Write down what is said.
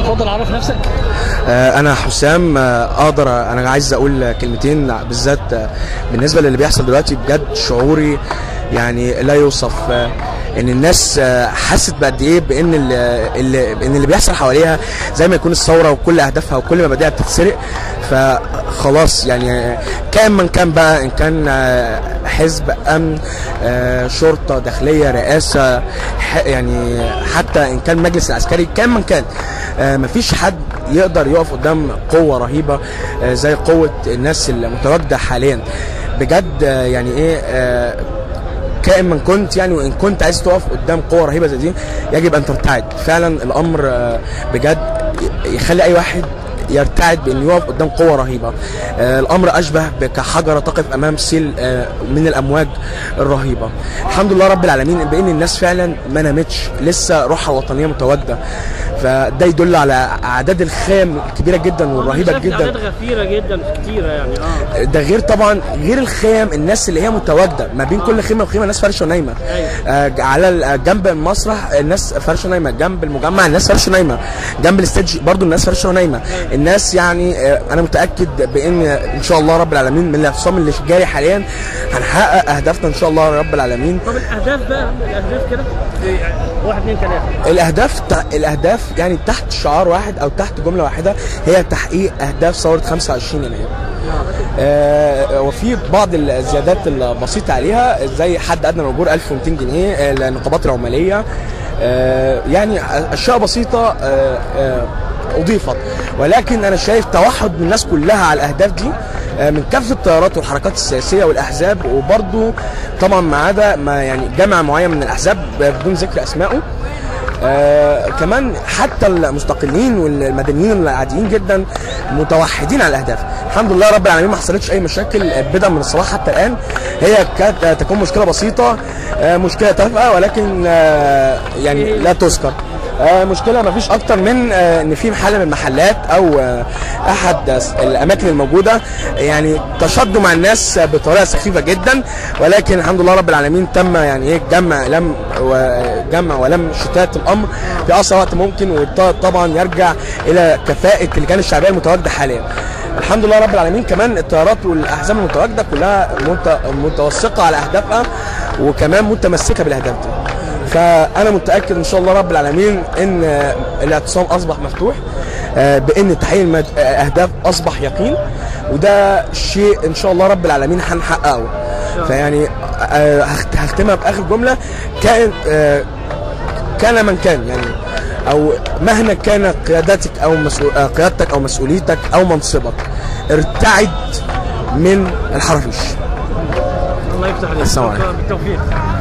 اتفضل عرف نفسك آه، انا حسام آه، اقدر انا عايز اقول كلمتين بالذات آه، بالنسبه للي بيحصل دلوقتي بجد شعوري يعني لا يوصف آه، ان الناس آه، حست بقد ايه بان اللي, اللي ان اللي بيحصل حواليها زي ما يكون الثوره وكل اهدافها وكل مبادئها بتتسرق فخلاص يعني كان من كان بقى ان كان آه، حزب امن آه، شرطه داخليه رئاسه ح- يعني حتى ان كان مجلس العسكري كان من كان آه، مفيش حد يقدر يقف قدام قوه رهيبه آه، زي قوه الناس المتواجده حاليا بجد آه، يعني ايه آه، كائن من كنت يعني وان كنت عايز تقف قدام قوه رهيبه زي دي يجب ان ترتعد فعلا الامر آه، بجد يخلي اي واحد يرتعد بانه يقف قدام قوه رهيبه آه، الامر اشبه كحجره تقف امام سيل آه، من الامواج الرهيبه الحمد لله رب العالمين بان الناس فعلا ما نامتش لسه روحها الوطنيه متواجده فده يدل على اعداد الخام الكبيره جدا والرهيبه شايف جدا اعداد غفيره جدا كتيره يعني اه ده غير طبعا غير الخيم الناس اللي هي متواجده ما بين كل خيمه وخيمه ناس فرشه نايمه أيوة. آه على ال- آه، جنب المسرح الناس فرشه نايمه جنب المجمع الناس فرشه نايمه جنب الاستيدج برضو الناس فرشه نايمه الناس يعني آه انا متاكد بان ان شاء الله رب العالمين من الاعتصام اللي جاري حاليا هنحقق اهدافنا ان شاء الله رب العالمين طب الاهداف بقى الاهداف كده واحد اثنين ثلاثه الاهداف الاهداف يعني تحت شعار واحد او تحت جمله واحده هي تحقيق اهداف ثوره 25 يناير آه، وفي بعض الزيادات البسيطه عليها زي حد ادنى الاجور 1200 جنيه آه، للنقابات العماليه آه، يعني اشياء بسيطه آه، آه، اضيفت ولكن انا شايف توحد من الناس كلها على الاهداف دي آه، من كافه التيارات والحركات السياسيه والاحزاب وبرضه طبعا ما عدا ما يعني جمع معين من الاحزاب بدون ذكر اسمائه آه كمان حتى المستقلين والمدنيين العاديين جدا متوحدين على الاهداف الحمد لله رب العالمين ما حصلتش اي مشاكل بدءا من الصباح حتى الان هي كانت آه، تكون مشكله بسيطه آه مشكله تافهه ولكن آه يعني لا تذكر آه مشكله ما فيش اكتر من آه ان في محل من المحلات او آه احد الاماكن الموجوده يعني تشدوا مع الناس بطريقه سخيفه جدا ولكن الحمد لله رب العالمين تم يعني ايه جمع لم وجمع ولم شتات الامر في اسرع وقت ممكن وطبعا يرجع الى كفاءه اللجان الشعبيه المتواجده حاليا الحمد لله رب العالمين كمان التيارات والاحزاب المتواجده كلها مت- متوثقه على اهدافها وكمان متمسكه بالاهداف دي فانا متاكد ان شاء الله رب العالمين ان آه، الاعتصام اصبح مفتوح آه، بان تحقيق المد- آه، اهداف اصبح يقين وده شيء ان شاء الله رب العالمين هنحققه فيعني آه، هخت- هختمها باخر جمله كان آه، كان من كان يعني او مهما كانت قيادتك او مسؤول آه، قيادتك او مسؤوليتك او منصبك ارتعد من الحرافيش الله يفتح عليك السلام عليكم. بالتوفيق